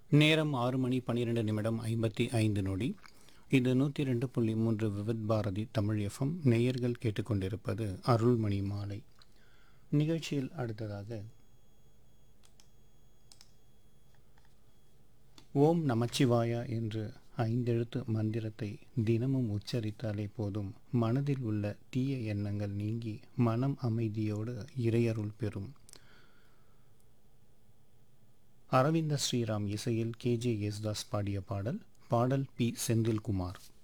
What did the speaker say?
நேரம் ஆறு மணி பன்னிரெண்டு நிமிடம் ஐம்பத்தி ஐந்து நொடி இது நூற்றி ரெண்டு புள்ளி மூன்று விவித் பாரதி தமிழ் எஃப்எம் நேயர்கள் கேட்டுக்கொண்டிருப்பது அருள்மணி மாலை நிகழ்ச்சியில் அடுத்ததாக ஓம் நமச்சிவாயா என்று ஐந்தெழுத்து மந்திரத்தை தினமும் உச்சரித்தாலே போதும் மனதில் உள்ள தீய எண்ணங்கள் நீங்கி மனம் அமைதியோடு இறையருள் பெறும் அரவிந்த ஸ்ரீராம் இசையில் கேஜே யேசுதாஸ் பாடிய பாடல் பாடல் பி செந்தில்குமார்